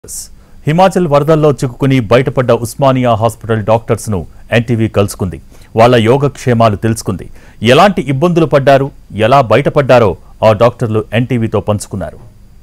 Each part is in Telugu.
హిమాచల్ వరదల్లో చిక్కుకుని బయటపడ్డ ఉస్మానియా హాస్పిటల్ డాక్టర్స్ ను ఎన్టీవీ కలుసుకుంది వాళ్ళ యోగక్షేమాలు తెలుసుకుంది ఎలాంటి ఇబ్బందులు పడ్డారు ఎలా బయటపడ్డారో ఆ డాక్టర్లు ఎన్టీవీతో పంచుకున్నారు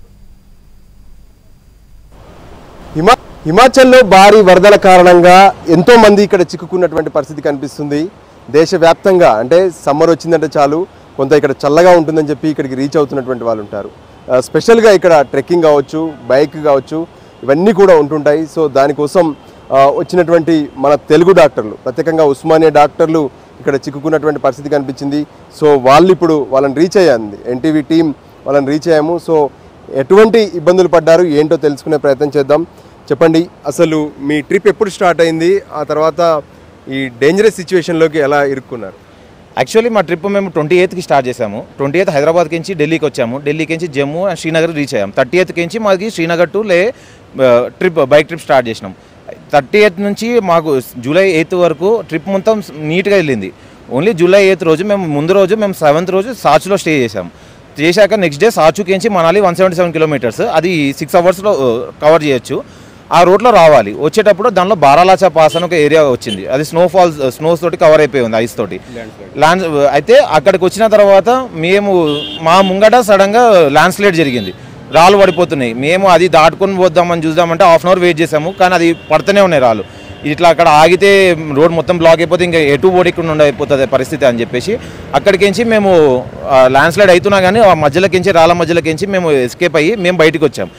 హిమా హిమాచల్లో భారీ వరదల కారణంగా ఎంతో మంది ఇక్కడ చిక్కుకున్నటువంటి పరిస్థితి కనిపిస్తుంది దేశవ్యాప్తంగా అంటే సమ్మర్ వచ్చిందంటే చాలు కొంత ఇక్కడ చల్లగా ఉంటుందని చెప్పి ఇక్కడికి రీచ్ అవుతున్నటువంటి వాళ్ళు ఉంటారు ఆ, స్పెషల్గా ఇక్కడ ట్రెక్కింగ్ కావచ్చు బైక్ కావచ్చు ఇవన్నీ కూడా ఉంటుంటాయి సో దానికోసం ఆ, వచ్చినటువంటి మన తెలుగు డాక్టర్లు ప్రత్యేకంగా ఉస్మానియా డాక్టర్లు ఇక్కడ చిక్కుకున్నటువంటి పరిస్థితి కనిపించింది సో వాళ్ళు ఇప్పుడు వాళ్ళని రీచ్ అయ్యింది ఎన్టీవీ టీం వాళ్ళని రీచ్ అయ్యాము సో ఎటువంటి ఇబ్బందులు పడ్డారు ఏంటో తెలుసుకునే ప్రయత్నం చేద్దాం చెప్పండి అసలు మీ ట్రిప్ ఎప్పుడు స్టార్ట్ అయింది ఆ తర్వాత ఈ డేంజరస్ సిచ్యువేషన్లోకి ఎలా ఇరుక్కున్నారు యాక్చువల్లీ మా ట్రిప్ మేము ట్వంటీ ఎయిత్కి స్టార్ట్ చేసాము ట్వంటీ ఎయిత్ హైదరాబాద్కి నుంచి ఢిల్లీకి వచ్చాము ఢిల్లీకి నుంచి జమ్మూ అండ్ శ్రీనగర్ రీచ్ అయ్యాము థర్టీ ఎయిత్కి నుంచి మాది Srinagar to Leh trip bike trip start చేసినాం థర్టీ ఎయిత్ నుంచి మాకు జూలై ఎయిత్ వరకు ట్రిప్ మొత్తం నీట్గా వెళ్ళింది ఓన్లీ జూలై ఎయిత్ రోజు మేము ముందు రోజు మేము సెవెంత్ రోజు సాచులో స్టే చేసాము చేశాక నెక్స్ట్ డే సాచుకి నుంచి Manali one seventy seven kilometers అది సిక్స్ అవర్స్లో కవర్ చేయొచ్చు ఆ రోడ్లో రావాలి వచ్చేటప్పుడు దానిలో బారాలాచా పాస్ అని ఒక ఏరియా వచ్చింది అది స్నోఫాల్స్ స్నోస్ తోటి కవర్ అయిపోయి ఉంది ఐస్ తోటి ల్యాండ్ అయితే అక్కడికి వచ్చిన తర్వాత మేము మా ముంగట సడన్గా ల్యాండ్ స్లైడ్ జరిగింది రాళ్ళు పడిపోతున్నాయి మేము అది దాటుకొని పోద్దామని చూద్దామంటే హాఫ్ అన్ అవర్ వెయిట్ చేసాము కానీ అది పడుతూనే ఉన్నాయి రాళ్ళు ఇట్లా అక్కడ ఆగితే రోడ్ మొత్తం బ్లాక్ అయిపోతే ఇంకా ఎటు పోడకుండా ఉండిపోతుంది పరిస్థితి అని చెప్పేసి అక్కడికించి మేము ల్యాండ్ స్లైడ్ అవుతున్నా కానీ ఆ మధ్యలోకించి రాళ్ళ మధ్యలోకించి మేము ఎస్కేప్ అయ్యి మేము బయటికి వచ్చాం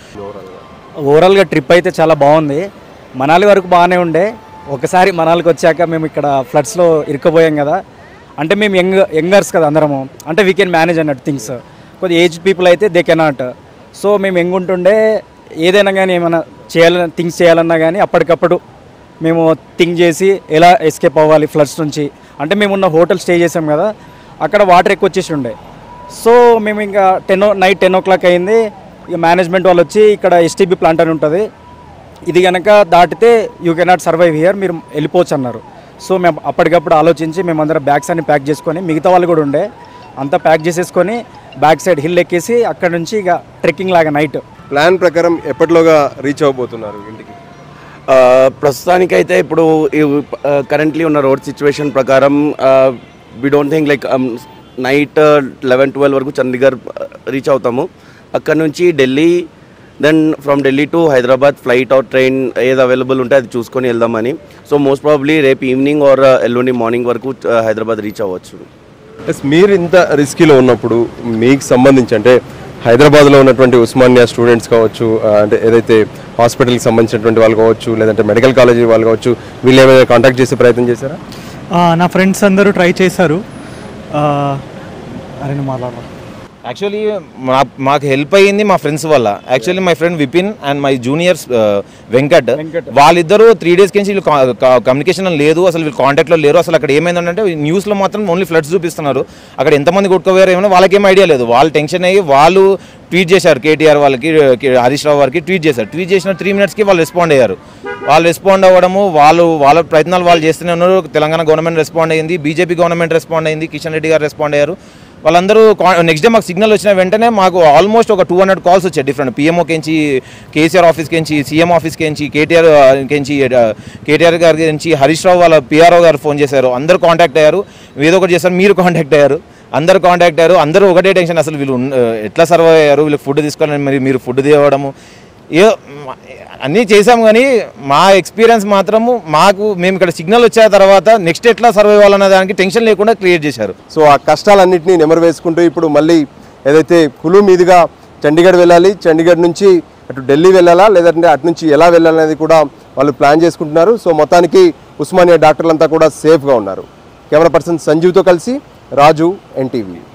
ఓవరాల్గా ట్రిప్ అయితే చాలా బాగుంది మనాలి వరకు బాగానే ఉండే ఒకసారి మనాలికి వచ్చాక మేము ఇక్కడ ఫ్లడ్స్లో ఇరుక్కుపోయాం కదా అంటే మేము యంగ్ యంగర్స్ కదా అందరము అంటే వీ కెన్ మేనేజ్ అన్నట్టు థింగ్స్ కొద్ది ఏజ్ పీపుల్ అయితే దే కెనాట్ సో మేము యంగ్ ఉంటుండే ఏదైనా కానీ ఏమైనా చేయాలని థింగ్స్ చేయాలన్నా కానీ అప్పటికప్పుడు మేము థింక్ చేసి ఎలా ఎస్కేప్ అవ్వాలి ఫ్లడ్స్ నుంచి అంటే మేము ఉన్న హోటల్ స్టే చేసాం కదా అక్కడ వాటర్ ఎక్కువ వచ్చేసి ఉండే సో మేము ఇంకా ten night ten o'clock అయింది ఇక మేనేజ్మెంట్ వాళ్ళు వచ్చి ఇక్కడ ఎస్టీబీ ప్లాంట్ అని ఉంటుంది ఇది కనుక దాటితే యూ కెనాట్ సర్వైవ్ హియర్ మీరు వెళ్ళిపోవచ్చు అన్నారు సో మేము అప్పటికప్పుడు ఆలోచించి మేమందరం బ్యాగ్స్ అన్ని ప్యాక్ చేసుకొని మిగతా వాళ్ళు కూడా ఉండే అంతా ప్యాక్ చేసేసుకొని బ్యాక్ సైడ్ హిల్ ఎక్కేసి అక్కడ నుంచి ఇక ట్రెక్కింగ్ లాగా నైట్ ప్లాన్ ప్రకారం ఎప్పటిలోగా రీచ్ అవబోతున్నారు ఇంటికి ఆ, ప్రస్తుతానికైతే ఇప్పుడు కరెంట్లీ ఉన్న రోడ్ సిచ్యువేషన్ ప్రకారం we don't think like night eleven twelve వరకు చండీగఢ్ రీచ్ అవుతాము అక్కడ నుంచి Delhi then from Delhi to Hyderabad flight or train ఏది అవైలబుల్ ఉంటే అది చూసుకొని వెళ్దామని సో మోస్ట్ ప్రాబ్లీ రేపు ఈవినింగ్ ఆర్ ఎల్లుండి మార్నింగ్ వరకు uh, హైదరాబాద్ రీచ్ అవ్వచ్చు ఎస్ మీరు ఇంత రిస్కీలో ఉన్నప్పుడు మీకు సంబంధించి అంటే హైదరాబాద్లో ఉన్నటువంటి ఉస్మానియా స్టూడెంట్స్ కావచ్చు ఆ, అంటే ఏదైతే హాస్పిటల్కి సంబంధించినటువంటి వాళ్ళు కావచ్చు లేదంటే మెడికల్ కాలేజీ వాళ్ళు కావచ్చు వీళ్ళు ఏమైనా కాంటాక్ట్ చేసే ప్రయత్నం చేశారా ఆ, నా ఫ్రెండ్స్ అందరూ ట్రై చేశారు ఆ, అరే నువ్వు మాట్లాడాలి యాక్చువల్లీ మా మాకు హెల్ప్ అయ్యింది మా ఫ్రెండ్స్ వల్ల actually my friend Vipin and my juniors Venkat వాళ్ళిద్దరూ త్రీ డేస్ నుంచి వీళ్ళు కమ్యూనికేషన్ లేదు అసలు వీళ్ళు కాంటాక్ట్లో లేరు అసలు అక్కడ ఏమైందంటే న్యూస్లో మాత్రం ఓన్లీ ఫ్లడ్స్ చూపిస్తున్నారు అక్కడ ఎంతమంది కొట్టుకోవారు ఏమైనా వాళ్ళకేం ఐడియా లేదు వాళ్ళు టెన్షన్ అయ్యి వాళ్ళు ట్వీట్ చేశారు కేటీఆర్ వాళ్ళకి కే- హరీష్ రావు వారికి ట్వీట్ చేశారు ట్వీట్ చేసిన త్రీ మినిట్స్కి వాళ్ళు రెస్పాండ్ అయ్యారు వాళ్ళు రెస్పాండ్ అవ్వడము వాళ్ళు వాళ్ళ ప్రయత్నాలు వాళ్ళు చేస్తూనే ఉన్నారు తెలంగాణ గవర్నమెంట్ రెస్పాండ్ అయింది బీజేపీ గవర్నమెంట్ రెస్పాండ్ అయింది కిషన్ రెడ్డి గారు రెస్పాండ్ అయ్యారు వాళ్ళందరూ నెక్స్ట్ డే మాకు సిగ్నల్ వచ్చిన వెంటనే మాకు ఆల్మోస్ట్ ఒక టూ హండ్రెడ్ కాల్స్ వచ్చాయి డిఫరెంట్ పిఎంఓ కెంచి కేసీఆర్ ఆఫీస్ కెంచి సీఎం ఆఫీస్ కెంచి కేటీఆర్ కెంచి కేటీఆర్ గారి నుంచి హరీష్ రావు వాళ్ళ పిఆర్ఓ గారు ఫోన్ చేశారు అందరూ కాంటాక్ట్ అయ్యారు ఏదో ఒకటి చేశారు మీరు కాంటాక్ట్ అయ్యారు అందరూ కాంటాక్ట్ అయ్యారు అందరూ ఒకటే టెన్షన్ అసలు వీళ్ళు ఉన్న- ఎట్లా సర్వ్ అయ్యారు వీళ్ళకి ఫుడ్ తీసుకోవాలని మరి మీరు ఫుడ్ తేవడము ఏ అన్నీ చేసాం కానీ మా ఎక్స్పీరియన్స్ మాత్రము మాకు మేము ఇక్కడ సిగ్నల్ వచ్చిన తర్వాత నెక్స్ట్ ఎట్లా సర్వ్ అవ్వాలన్న దానికి టెన్షన్ లేకుండా క్రియేట్ చేశారు సో ఆ కష్టాలన్నింటినీ నెమరు వేసుకుంటూ ఇప్పుడు మళ్ళీ ఏదైతే కులు మీదుగా చండీగఢ్ వెళ్ళాలి చండీగఢ్ నుంచి అటు ఢిల్లీ వెళ్ళాలా లేదంటే అటు నుంచి ఎలా వెళ్ళాలనేది కూడా వాళ్ళు ప్లాన్ చేసుకుంటున్నారు సో మొత్తానికి ఉస్మానియా డాక్టర్లంతా కూడా సేఫ్గా ఉన్నారు కెమెరా పర్సన్ సంజీవ్తో కలిసి రాజు ఎన్టీవీ